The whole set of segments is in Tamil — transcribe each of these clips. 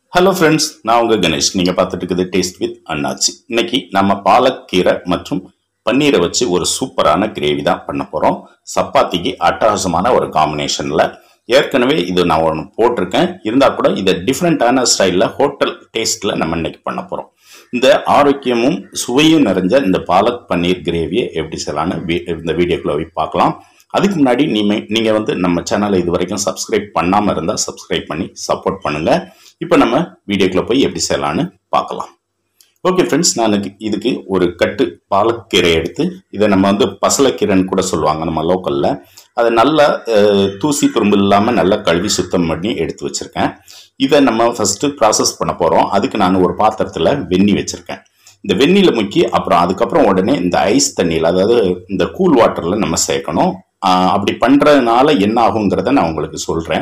ஹலோ ஃப்ரெண்ட்ஸ் நான் உங்க கணேஷ் நீங்க பார்த்துட்டு இருக்குது டேஸ்ட் வித் அண்ணாச்சி இன்னைக்கு நம்ம பாலக்கீரை மற்றும் பன்னீரை வச்சு ஒரு சூப்பரான கிரேவி தான் பண்ண போறோம் சப்பாத்திக்கு அட்டகாசமான ஒரு காம்பினேஷன்ல ஏற்கனவே இது நான் ஒன்று போட்டிருக்கேன் இருந்தால் கூட இதை டிஃப்ரெண்ட்டான ஸ்டைலில் ஹோட்டல் டேஸ்ட்டில் நம்ம இன்னைக்கு பண்ண போகிறோம் இந்த ஆரோக்கியமும் சுவையும் நிறைஞ்ச இந்த பாலக் பன்னீர் கிரேவியை எப்படி செய்யலான்னு வீ- இந்த வீடியோக்குள்ள போய் பார்க்கலாம் அதுக்கு முன்னாடி நீங்க நீங்க வந்து நம்ம சேனலை இது வரைக்கும் சப்ஸ்கிரைப் பண்ணாம இருந்தா சப்ஸ்கிரைப் பண்ணி சப்போர்ட் பண்ணுங்க இப்போ நம்ம வீடியோக்குள்ள போய் எப்படி செய்யலாம்னு பார்க்கலாம் ஓகே ஃப்ரெண்ட்ஸ் நான் இதுக்கு- இதுக்கு ஒரு கட்டு பாலக்கீரை எடுத்து இதை நம்ம வந்து பசலைக்கீரைன்னு கூட சொல்லுவாங்க நம்ம லோக்கல்ல அதை நல்லா அஹ், தூசி துரும்பு இல்லாமல் நல்லா கழுவி சுத்தம் பண்ணி எடுத்து வச்சிருக்கேன் இதை நம்ம ஃபர்ஸ்ட் ப்ராசஸ் பண்ண போறோம் அதுக்கு நான் ஒரு பாத்திரத்தில் வெந்நி வச்சிருக்கேன் இந்த வெந்நில முக்கி அப்புறம் அதுக்கப்புறம் உடனே இந்த ஐஸ் தண்ணியில் அதாவது இந்த கூல் வாட்டரில் நம்ம சேர்க்கணும் ஆஹ் அப்படி பண்றதுனால என்ன ஆகுங்கிறத நான் உங்களுக்கு சொல்றேன்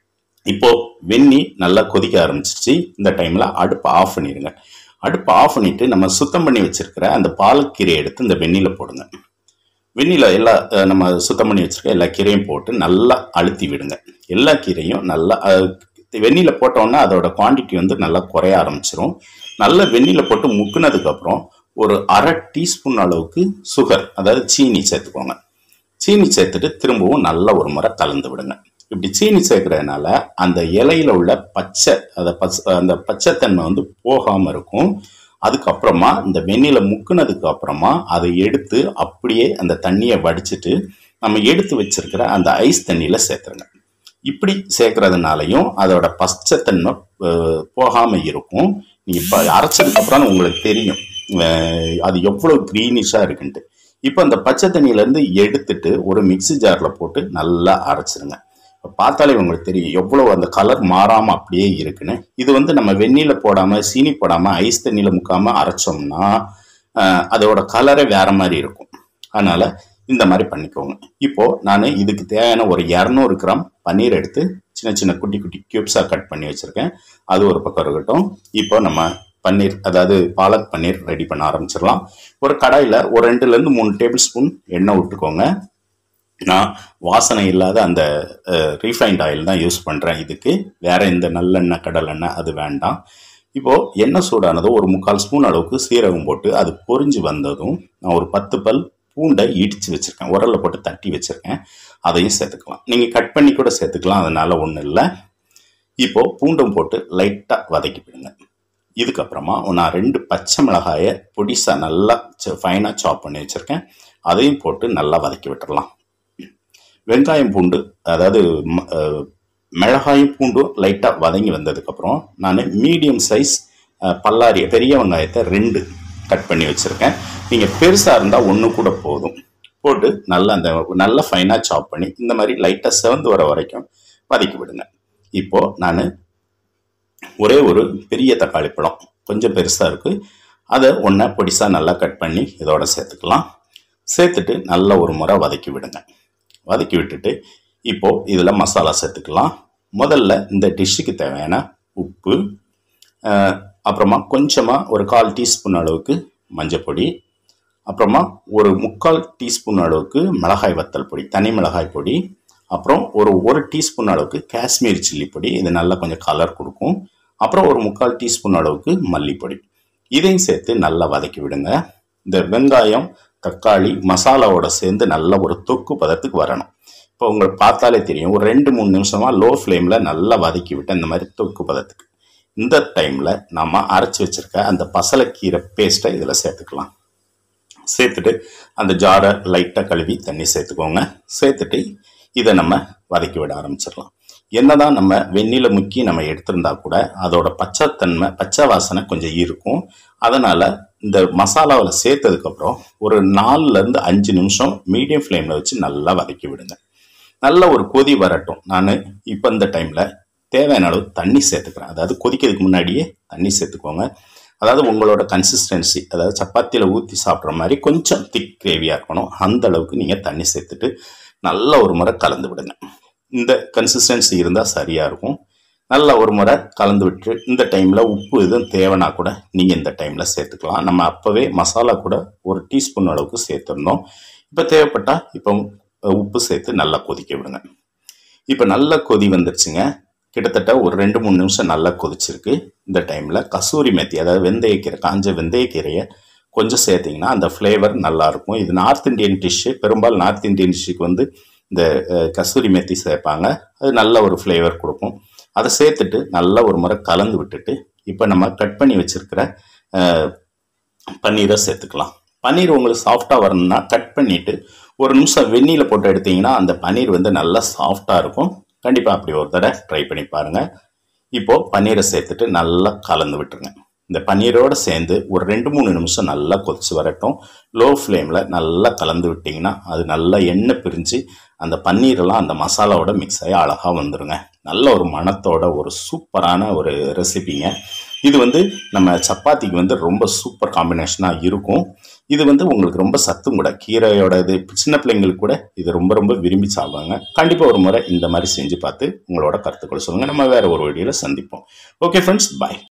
இப்போ வெந்நி நல்லா கொதிக்க ஆரம்பிச்சிருச்சு இந்த டைம்ல அடுப்பை ஆஃப் பண்ணிடுங்க அடுப்பை ஆஃப் பண்ணிட்டு நம்ம சுத்தம் பண்ணி வச்சிருக்கிற அந்த பாலக்கீரையை எடுத்து இந்த வெந்நில போடுங்க வெந்நில எல்லா அஹ், நம்ம சுத்தம் பண்ணி வச்சிருக்க எல்லா கீரையும் போட்டு நல்லா அழுத்தி விடுங்க எல்லா கீரையும் நல்லா அஹ், வெந்நில போட்டோன்னா அதோட குவாண்டிட்டி வந்து நல்லா குறைய ஆரம்பிச்சிரும் நல்ல வெந்நில போட்டு முக்குனதுக்கு அப்புறம் ஒரு அரை டீஸ்பூன் அளவுக்கு சுகர் அதாவது சீனி சேர்த்துக்கோங்க சீனி சேர்த்துட்டு திரும்பவும் நல்ல ஒரு முறை கலந்து விடுங்க இப்படி சீனி சேர்க்கறதுனால அந்த இலையில உள்ள பச்சை அந்த பச்சை அந்த பச்சைத்தன்மை வந்து போகாம இருக்கும் அதுக்கப்புறமா இந்த வெந்நில முக்குனதுக்கு அப்புறமா அதை எடுத்து அப்படியே அந்த தண்ணியை வடிச்சிட்டு நம்ம எடுத்து வச்சிருக்கிற அந்த ஐஸ் தண்ணியில சேர்த்துருங்க இப்படி சேர்க்கறதுனாலையும் அதோட பச்சைத்தன்மை அஹ், போகாம இருக்கும் நீங்க இப்ப அரைச்சதுக்கு அப்புறம் உங்களுக்கு தெரியும் அஹ், அது எவ்வளவு கிரீனிஷா இருக்குன்ட்டு இப்போ அந்த பச்சை தண்ணியில இருந்து எடுத்துட்டு ஒரு மிக்ஸி ஜார்ல போட்டு நல்லா அரைச்சிருங்க இப்ப பார்த்தாலே உங்களுக்கு தெரியும் எவ்வளவு அந்த கலர் மாறாம அப்படியே இருக்குன்னு இது வந்து நம்ம வெந்நீல போடாம சீனி போடாம ஐஸ் தண்ணியில முக்காம அரைச்சோம்னா அஹ், அதோட கலரே வேற மாதிரி இருக்கும் அதனால இந்த மாதிரி பண்ணிக்கோங்க இப்போ நான் இதுக்கு தேவையான ஒரு இரநூறு கிராம் பன்னீர் எடுத்து சின்ன சின்ன குட்டி குட்டி கியூப்ஸாக கட் பண்ணி வச்சிருக்கேன் அது ஒரு பக்கம் இருக்கட்டும் இப்போ நம்ம பன்னீர் அதாவது பாலக் பன்னீர் ரெடி பண்ண ஆரம்பிச்சிடலாம் ஒரு கடாயில் ஒரு ரெண்டுலேருந்து மூணு டேபிள் ஸ்பூன் எண்ணெய் விட்டுக்கோங்க நான் வாசனை இல்லாத அந்த ரீஃபைண்ட் ஆயில் தான் யூஸ் பண்ணுறேன் இதுக்கு வேற எந்த நல்லெண்ணெய் கடலெண்ணெய் அது வேண்டாம் இப்போ எண்ணெய் சூடானதும் ஒரு முக்கால் ஸ்பூன் அளவுக்கு சீரகம் போட்டு அது பொரிஞ்சு வந்ததும் நான் ஒரு பத்து பல் பூண்டை இடிச்சு வச்சிருக்கேன் உரல்ல போட்டு தட்டி வச்சிருக்கேன் அதையும் சேர்த்துக்கலாம் நீங்க கட் பண்ணி கூட சேர்த்துக்கலாம் அதனால ஒன்றும் இல்லை இப்போ பூண்டும் போட்டு லைட்டாக வதக்கி விடுங்க இதுக்கப்புறமா நான் ரெண்டு பச்சை மிளகாயை பொடிசா நல்லா ஃபைனாக சாப் பண்ணி வச்சிருக்கேன் அதையும் போட்டு நல்லா வதக்கி விட்டுறலாம் வெங்காயம் பூண்டு அதாவது ம- அஹ், மிளகாயும் பூண்டும் லைட்டாக வதங்கி வந்ததுக்கப்புறம் நான் மீடியம் சைஸ் பல்லாரி பெரிய வெங்காயத்தை ரெண்டு கட் பண்ணி வச்சுருக்கேன் நீங்கள் பெருசாக இருந்தால் ஒன்று கூட போதும் போட்டு நல்லா அந்த நல்லா ஃபைனாக சாப் பண்ணி இந்த மாதிரி லைட்டாக செவந்து வர வரைக்கும் வதக்கி விடுங்க இப்போ நான் ஒரே ஒரு பெரிய தக்காளி பழம் கொஞ்சம் பெருசாக இருக்குது அதை ஒன்றை பொடிசாக நல்லா கட் பண்ணி இதோட சேர்த்துக்கலாம் சேர்த்துட்டு நல்ல ஒரு முறை வதக்கி விடுங்க வதக்கி விட்டுட்டு இப்போ இதில் மசாலா சேர்த்துக்கலாம் முதல்ல இந்த டிஷ்ஷுக்கு தேவையான உப்பு அஹ், அப்புறமா கொஞ்சமாக ஒரு கால் டீஸ்பூன் அளவுக்கு மஞ்சப்பொடி அப்புறமா ஒரு முக்கால் டீஸ்பூன் அளவுக்கு மிளகாய் வத்தல் பொடி தனி மிளகாய் பொடி அப்புறம் ஒரு ஒரு டீஸ்பூன் அளவுக்கு காஷ்மீர் சில்லி பொடி இது நல்லா கொஞ்சம் கலர் கொடுக்கும் அப்புறம் ஒரு முக்கால் டீஸ்பூன் அளவுக்கு மல்லிப்பொடி இதையும் சேர்த்து நல்லா வதக்கி விடுங்க இந்த வெங்காயம் தக்காளி மசாலாவோட சேர்ந்து நல்ல ஒரு தொக்கு பதத்துக்கு வரணும் இப்போ உங்களுக்கு பார்த்தாலே தெரியும் ஒரு ரெண்டு மூணு நிமிஷமா லோ ஃப்ளேமில் நல்லா வதக்கி விட்டு இந்த மாதிரி தொக்கு பதத்துக்கு இந்த டைமில் நம்ம அரைச்சி வச்சிருக்க அந்த பசலைக்கீரை பேஸ்ட்டை இதில் சேர்த்துக்கலாம் சேர்த்துட்டு அந்த ஜாரை லைட்டாக கழுவி தண்ணி சேர்த்துக்கோங்க சேர்த்துட்டு இதை நம்ம வதக்கி விட ஆரம்பிச்சிடலாம் என்னதான் நம்ம வெந்நில முக்கி நம்ம எடுத்திருந்தா கூட அதோட பச்சைத்தன்மை பச்சை வாசனை கொஞ்சம் இருக்கும் அதனால இந்த மசாலாவில் சேர்த்ததுக்கப்புறம் ஒரு நாலுல இருந்து அஞ்சு நிமிஷம் மீடியம் ஃப்ளேமில் வச்சு நல்லா வதக்கி விடுங்க நல்ல ஒரு கொதி வரட்டும் நான் இப்போ இந்த டைமில் தேவையான அளவு தண்ணி சேர்த்துக்கிறேன் அதாவது கொதிக்கிறதுக்கு முன்னாடியே தண்ணி சேர்த்துக்கோங்க அதாவது உங்களோட கன்சிஸ்டன்சி அதாவது சப்பாத்தியில் ஊற்றி சாப்பிட்ற மாதிரி கொஞ்சம் திக் கிரேவியாக இருக்கணும் அந்த அளவுக்கு நீங்கள் தண்ணி சேர்த்துட்டு நல்ல ஒரு முறை கலந்து விடுங்க இந்த கன்சிஸ்டன்சி இருந்தால் சரியாக இருக்கும் நல்ல ஒரு முறை கலந்து விட்டு இந்த டைமில் உப்பு எதுவும் தேவைன்னா கூட நீங்கள் இந்த டைமில் சேர்த்துக்கலாம் நம்ம அப்போவே மசாலா கூட ஒரு டீஸ்பூன் அளவுக்கு சேர்த்துருந்தோம் இப்போ தேவைப்பட்டால் இப்போ உப்பு சேர்த்து நல்லா கொதிக்க விடுங்க இப்போ நல்ல கொதி வந்துருச்சுங்க கிட்டத்தட்ட ஒரு ரெண்டு மூணு நிமிஷம் நல்லா கொதிச்சிருக்கு இந்த டைமில் கசூரி மெத்தி அதாவது வெந்தயக்கீரை காஞ்ச வெந்தயக்கீரையை கொஞ்சம் சேர்த்திங்கன்னா அந்த ஃப்ளேவர் நல்லாயிருக்கும் இது நார்த் இந்தியன் டிஷ்ஷு பெரும்பாலும் நார்த் இந்தியன் டிஷ்ஷுக்கு வந்து இந்த அஹ், கசூரி மெத்தி சேர்ப்பாங்க அது நல்ல ஒரு ஃப்ளேவர் கொடுக்கும் அதை சேர்த்துட்டு நல்லா ஒரு முறை கலந்து விட்டுட்டு இப்போ நம்ம கட் பண்ணி வச்சிருக்கிற அஹ், பன்னீரை சேர்த்துக்கலாம் பன்னீர் உங்களுக்கு சாஃப்டாக வரணும்னா கட் பண்ணிவிட்டு ஒரு நிமிஷம் வெந்நீரில் போட்டு எடுத்தீங்கன்னா அந்த பன்னீர் வந்து நல்லா சாஃப்டாக இருக்கும் கண்டிப்பாக அப்படி ஒரு தடவை ட்ரை பண்ணி பாருங்கள் இப்போது பன்னீரை சேர்த்துட்டு நல்லா கலந்து விட்டுருங்க இந்த பன்னீரோடு சேர்ந்து ஒரு ரெண்டு மூணு நிமிஷம் நல்லா கொதிச்சு வரட்டும் லோ ஃப்ளேமில் நல்லா கலந்து விட்டிங்கன்னா அது நல்லா எண்ணெய் பிரிஞ்சு அந்த பன்னீரெல்லாம் அந்த மசாலாவோட மிக்ஸ் ஆகி அழகாக வந்துருங்க நல்ல ஒரு மணத்தோட ஒரு சூப்பரான ஒரு ரெசிபிங்க இது வந்து நம்ம சப்பாத்திக்கு வந்து ரொம்ப சூப்பர் காம்பினேஷனாக இருக்கும் இது வந்து உங்களுக்கு ரொம்ப சத்தும் கூட கீரையோட இது சின்ன பிள்ளைங்களுக்கு கூட இது ரொம்ப ரொம்ப விரும்பி சாப்பிடுவாங்க கண்டிப்பாக ஒரு முறை இந்த மாதிரி செஞ்சு பார்த்து உங்களோட கருத்துக்களை சொல்லுங்கள் நம்ம வேற ஒரு வீடியோவில் சந்திப்போம் ஓகே ஃப்ரெண்ட்ஸ் பாய்